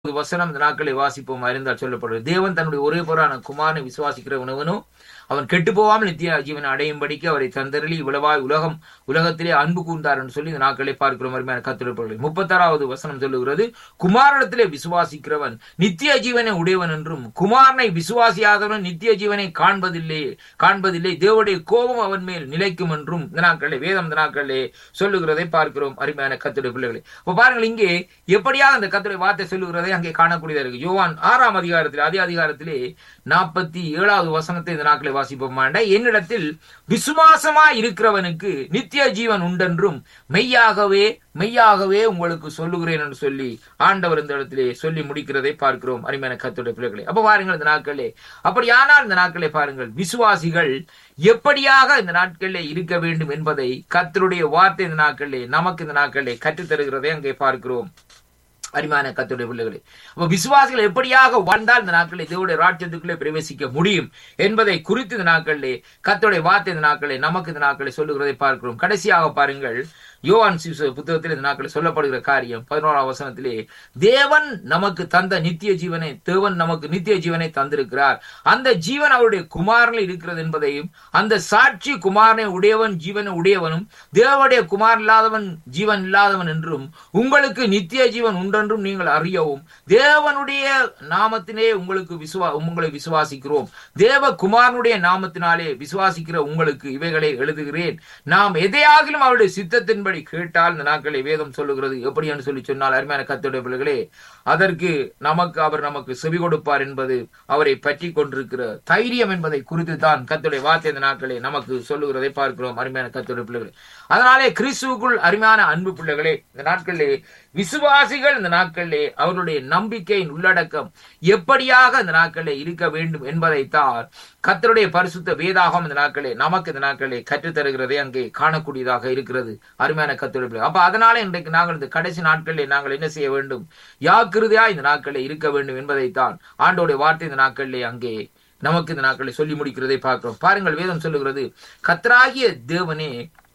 ஒரு வசனம் இந்த நாட்களை வாசிப்போம் அறிந்தால் சொல்லப்படுகிறது தேவன் தன்னுடைய ஒரே பொருளான குமாரனை விசுவாசிக்கிற உணவனோ அவன் கெட்டு போகாமல் நித்திய ஜீவனை அடையும்படிக்கு அவரை தந்தரளி இவ்வளவாய் உலகம் உலகத்திலே அன்பு கூர்ந்தார் என்று சொல்லி இந்த நாட்களை பார்க்கிறோம் அருமையான கத்திரப்பவர்கள் முப்பத்தாறாவது வசனம் சொல்லுகிறது குமாரனிடத்திலே விசுவாசிக்கிறவன் நித்திய ஜீவனை உடையவன் என்றும் குமாரனை விசுவாசியாதவன் நித்திய ஜீவனை காண்பதில்லை காண்பதில்லை தேவனுடைய கோபம் அவன் மேல் நிலைக்கும் என்றும் இந்த நாட்களே வேதம் இந்த நாட்களே சொல்லுகிறதை பார்க்கிறோம் அருமையான கத்துடைய பிள்ளைகளை இப்ப பாருங்கள் இங்கே எப்படியாக அந்த கத்துடைய வார்த்தை சொல்லுகிறதை அங்கே காணக்கூடியதா இருக்கு யோவான் ஆறாம் அதிகாரத்திலே அதே அதிகாரத்திலே நாற்பத்தி ஏழாவது வசனத்தை இந்த நாட்களை வாசிப்போமாண்ட என்னிடத்தில் விசுவாசமா இருக்கிறவனுக்கு நித்திய ஜீவன் உண்டென்றும் மெய்யாகவே மெய்யாகவே உங்களுக்கு சொல்லுகிறேன் என்று சொல்லி ஆண்டவர் இந்த இடத்திலே சொல்லி முடிக்கிறதை பார்க்கிறோம் அருமையான கத்துடைய பிள்ளைகளை அப்ப பாருங்கள் இந்த நாட்களே அப்படியானால் இந்த நாட்களை பாருங்கள் விசுவாசிகள் எப்படியாக இந்த நாட்களிலே இருக்க வேண்டும் என்பதை கத்தருடைய வார்த்தை இந்த நாட்களிலே நமக்கு இந்த நாட்களிலே கற்றுத் தருகிறதை அங்கே பார்க்கிறோம் அரிமான கத்துடைய பிள்ளைகளே அப்ப விசுவாசிகள் எப்படியாக வாழ்ந்தால் இந்த நாட்களில் தேவடைய ராஜ்யத்துக்குள்ளே பிரவேசிக்க முடியும் என்பதை குறித்து இந்த நாட்களிலே கத்துடைய வார்த்தை இந்த நாட்களை நமக்கு இந்த நாட்களை சொல்லுகிறதை பார்க்கிறோம் கடைசியாக பாருங்கள் யோவான் புத்தகத்தில் இந்த நாட்களில் சொல்லப்படுகிற காரியம் பதினோராம் வசனத்திலே தேவன் நமக்கு தந்த நித்திய ஜீவனை தேவன் நமக்கு நித்திய ஜீவனை தந்திருக்கிறார் அந்த ஜீவன் அவருடைய குமாரனில் இருக்கிறது என்பதையும் அந்த சாட்சி குமாரனை உடையவன் ஜீவனை உடையவனும் தேவனுடைய குமார் இல்லாதவன் ஜீவன் இல்லாதவன் என்றும் உங்களுக்கு நித்திய ஜீவன் உண்டென்றும் நீங்கள் அறியவும் தேவனுடைய நாமத்திலே உங்களுக்கு விசுவா உங்களை விசுவாசிக்கிறோம் தேவ குமாரனுடைய நாமத்தினாலே விசுவாசிக்கிற உங்களுக்கு இவைகளை எழுதுகிறேன் நாம் எதையாகிலும் அவருடைய சித்தத்தின்படி கேட்டால் இந்த நாட்களை வேதம் சொல்லுகிறது எப்படி என்று சொல்லி சொன்னால் அருமையான கத்துடைய பிள்ளைகளே அதற்கு நமக்கு அவர் நமக்கு செவி கொடுப்பார் என்பது அவரை பற்றி கொண்டிருக்கிற தைரியம் என்பதை குறித்து தான் கத்துடைய வார்த்தை இந்த நாட்களே நமக்கு சொல்லுகிறதை பார்க்கிறோம் அருமையான கத்துடைய பிள்ளைகளே அதனாலே கிறிஸ்துவுக்குள் அருமையான அன்பு பிள்ளைகளே இந்த நாட்களிலே விசுவாசிகள் இந்த நாட்களிலே அவருடைய நம்பிக்கையின் உள்ளடக்கம் எப்படியாக இந்த நாட்களிலே இருக்க வேண்டும் என்பதைத்தான் கத்தருடைய பரிசுத்த வேதாகம் இந்த நாட்களே நமக்கு இந்த நாட்களே கற்றுத்தருகிறதை அங்கே காணக்கூடியதாக இருக்கிறது அருமையான கத்துடைய அப்ப அதனால இன்றைக்கு நாங்கள் இந்த கடைசி நாட்களிலே நாங்கள் என்ன செய்ய வேண்டும் யாக்கிருதியா இந்த நாட்களில் இருக்க வேண்டும் என்பதைத்தான் ஆண்டோடைய வார்த்தை இந்த நாட்களிலே அங்கே நமக்கு இந்த நாட்களை சொல்லி முடிக்கிறதை பார்க்கிறோம் பாருங்கள் வேதம் சொல்லுகிறது கத்தராகிய தேவனே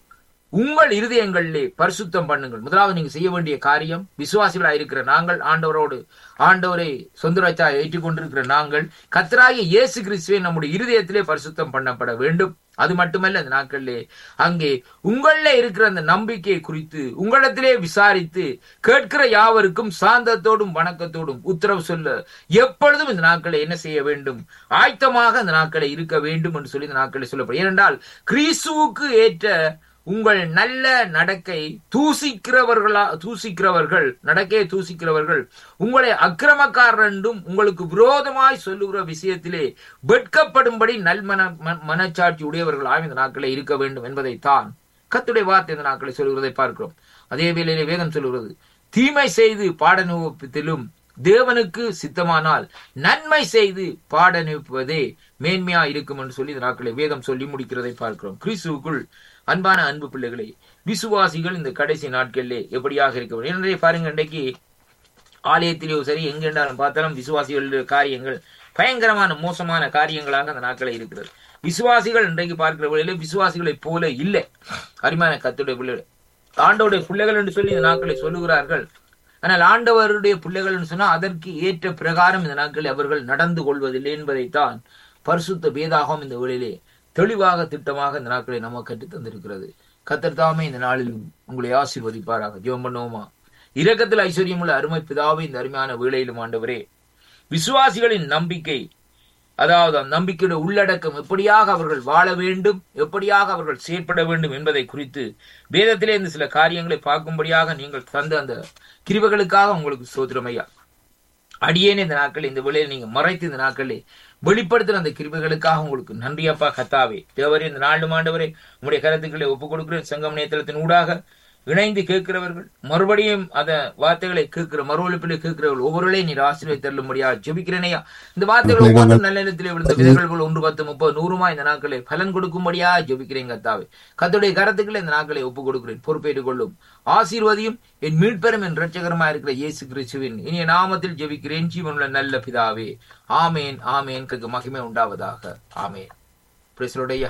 உங்கள் இருதயங்களிலே பரிசுத்தம் பண்ணுங்கள் முதலாவது நீங்க செய்ய வேண்டிய காரியம் விசுவாசிகளா இருக்கிற நாங்கள் ஆண்டவரோடு ஆண்டவரை சொந்தராச்சா ஏற்றுக்கொண்டிருக்கிற நாங்கள் கத்தராகிய இயேசு கிறிஸ்துவை நம்முடைய இருதயத்திலே பரிசுத்தம் பண்ணப்பட வேண்டும் அது மட்டுமல்ல அந்த நாட்களிலே அங்கே உங்கள இருக்கிற அந்த நம்பிக்கையை குறித்து உங்களிடத்திலே விசாரித்து கேட்கிற யாவருக்கும் சாந்தத்தோடும் வணக்கத்தோடும் உத்தரவு சொல்ல எப்பொழுதும் இந்த நாட்களை என்ன செய்ய வேண்டும் ஆயத்தமாக அந்த நாட்களை இருக்க வேண்டும் என்று சொல்லி இந்த நாட்களை சொல்லப்படும் ஏனென்றால் கிறிஸ்துவுக்கு ஏற்ற உங்கள் நல்ல நடக்கை தூசிக்கிறவர்களா தூசிக்கிறவர்கள் நடக்கையை தூசிக்கிறவர்கள் உங்களை அக்கிரமக்காரர் என்றும் உங்களுக்கு விரோதமாய் சொல்லுகிற விஷயத்திலே வெட்கப்படும்படி நல்மன மனச்சாட்சி உடையவர்களாக இந்த நாட்களை இருக்க வேண்டும் என்பதைத்தான் கத்துடைய வார்த்தை இந்த நாட்களை சொல்லுகிறதை பார்க்கிறோம் அதே வேளையிலே வேதம் சொல்லுகிறது தீமை செய்து பாடநூப்பத்திலும் தேவனுக்கு சித்தமானால் நன்மை செய்து பாட நிற்பதே மேன்மையா இருக்கும் என்று சொல்லி இந்த நாட்களை வேதம் சொல்லி முடிக்கிறதை பார்க்கிறோம் கிறிஸ்துவுக்குள் அன்பான அன்பு பிள்ளைகளை விசுவாசிகள் இந்த கடைசி நாட்களிலே எப்படியாக இருக்க வேண்டும் என்னுடைய பாருங்க இன்றைக்கு ஆலயத்திலேயோ சரி எங்கென்றாலும் பார்த்தாலும் விசுவாசிகளுடைய காரியங்கள் பயங்கரமான மோசமான காரியங்களாக அந்த நாட்களை இருக்கிறது விசுவாசிகள் இன்றைக்கு பார்க்கிற வழியில விசுவாசிகளை போல இல்லை அருமையான கத்துடைய பிள்ளைகள் ஆண்டோடைய பிள்ளைகள் என்று சொல்லி இந்த நாட்களை சொல்லுகிறார்கள் ஆனால் ஆண்டவருடைய பிள்ளைகள் என்று சொன்னால் அதற்கு ஏற்ற பிரகாரம் இந்த நாட்களில் அவர்கள் நடந்து கொள்வதில்லை என்பதைத்தான் பரிசுத்த வேதாகம் இந்த வேளையிலே தெளிவாக திட்டமாக இந்த நாட்களை நம்ம கற்றுத் தந்திருக்கிறது கத்தர் தாமே இந்த நாளிலும் உங்களை ஆசீர்வதிப்பாராக ஜெபம் பண்ணுவோமா இரக்கத்தில் ஐஸ்வர்யமுள்ள அருமை பிதாவை இந்த அருமையான வேளையிலும் ஆண்டவரே விசுவாசிகளின் நம்பிக்கை அதாவது அந்த நம்பிக்கையுடைய உள்ளடக்கம் எப்படியாக அவர்கள் வாழ வேண்டும் எப்படியாக அவர்கள் செயற்பட வேண்டும் என்பதை குறித்து வேதத்திலே இந்த சில காரியங்களை பார்க்கும்படியாக நீங்கள் தந்த அந்த கிருவகளுக்காக உங்களுக்கு சோதரமையா அடியேன் இந்த நாட்கள் இந்த வேளையில் நீங்க மறைத்து இந்த நாட்களில் வெளிப்படுத்துற அந்த கிருபைகளுக்காக உங்களுக்கு நன்றியப்பா கத்தாவே தேவரே இந்த நாலு ஆண்டவரே உங்களுடைய கருத்துக்களை ஒப்புக் கொடுக்கிறேன் சங்கம் நேத்திரத்தின் ஊடாக இணைந்து கேட்கிறவர்கள் மறுபடியும் அத வார்த்தைகளை கேட்கிற மறுவழிப்பிலே கேட்கிறவர்கள் ஒவ்வொருளையும் நீர் ஆசீர்வை தள்ளும்படியா ஜெபிக்கிறேனையா இந்த வார்த்தைகள் ஒவ்வொன்றும் நல்ல நிலத்திலே விழுந்த விதைகள் ஒன்று பத்து முப்பது நூறுமா இந்த நாட்களை பலன் கொடுக்கும்படியா ஜெபிக்கிறேன் கத்தாவே கத்துடைய கருத்துக்களை இந்த நாட்களை ஒப்புக் கொடுக்கிறேன் பொறுப்பேற்றுக் கொள்ளும் ஆசீர்வதியும் என் மீட்பெரும் என் ரட்சகரமா இருக்கிற இயேசு கிறிஸ்துவின் இனிய நாமத்தில் ஜெபிக்கிறேன் ஜீவனுள்ள நல்ல பிதாவே ஆமேன் ஆமேன் மகிமை உண்டாவதாக ஆமேன் பிரேசலோடையா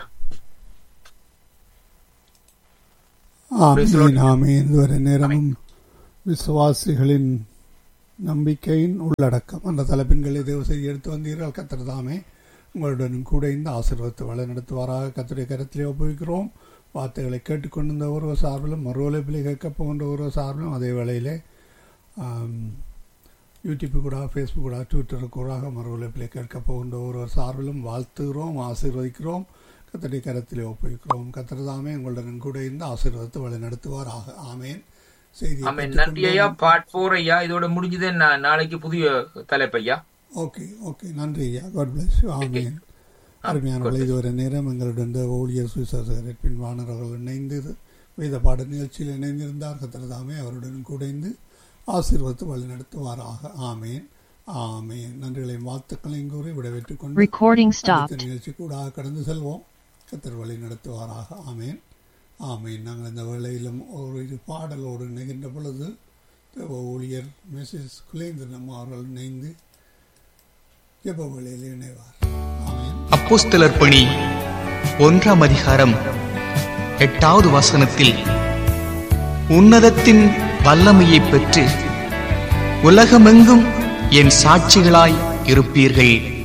ஆமீன் ஆமீன் இதுவரை நேரமும் விசுவாசிகளின் நம்பிக்கையின் உள்ளடக்கம் அந்த தலைப்பின்களை தேவ செய்தி எடுத்து வந்தீர்கள் கத்தர் தாமே உங்களுடனும் கூட இந்த ஆசீர்வாதத்தை வழிநடத்துவாராக கத்தருடைய கருத்திலே ஒப்புவிக்கிறோம் வார்த்தைகளை கேட்டுக்கொண்டிருந்த ஒருவர் சார்பிலும் மறுவலைப்பிலே கேட்கப் போகின்ற ஒருவர் சார்பிலும் அதே வேளையிலே ஆம், யூடியூப்பு கூட ஃபேஸ்புக் கூட ட்விட்டர் கூடாக மறுவலைப்பிலே கேட்கப் போகின்ற ஒருவர் சார்பிலும் வாழ்த்துகிறோம் ஆசீர்வதிக்கிறோம் கத்தருடைய கரத்திலே ஒப்புவிக்கிறோம் கத்தர் தாமே உங்களுடன் கூட இந்த ஆசீர்வாதத்தை வழிநடத்துவாராக ஆமேன் செய்தி ஆமென் நன்றி ஐயா பார்ட் ஃபோர் ஐயா இதோட முடிஞ்சது நா- நாளைக்கு புதிய தலைப்பு ஐயா ஓகே ஓகே நன்றி ஐயா காட் பிளஸ் ஆமேன் அருமையானவர்கள் இதுவரை நேரம் எங்களுடன் இந்த ஊழியர் சுவிசாசகர் பின் வானவர்கள் இணைந்து வேத பாட நிகழ்ச்சியில் இணைந்திருந்தார் கத்திரதாமே அவருடன் கூடைந்து ஆசீர்வத்து வழிநடத்துவாராக ஆமேன் ஆமேன் நன்றிகளையும் வாழ்த்துக்களையும் கூறி விடைபெற்றுக் கொண்டு Recording அடுத்த stopped. நிகழ்ச்சி கூட கடந்து செல்வோம் கத்தர் வழி நடத்துவாராக ஆமேன் ஆமேன் நாங்கள் இந்த வேளையிலும் ஒரு இரு பாடலோடு இணைகின்ற பொழுது தேவ ஊழியர் மிஸ்ஸஸ் குலேந்திரன் அவர்கள் இணைந்து ஜெப வேளையில் இணைவார் ஆமேன் அப்போஸ்தலர் பணி ஒன்றாம் அதிகாரம் எட்டாவது வசனத்தில் உன்னதத்தின் வல்லமையைப் பெற்று உலகமெங்கும் என் சாட்சிகளாய் இருப்பீர்கள்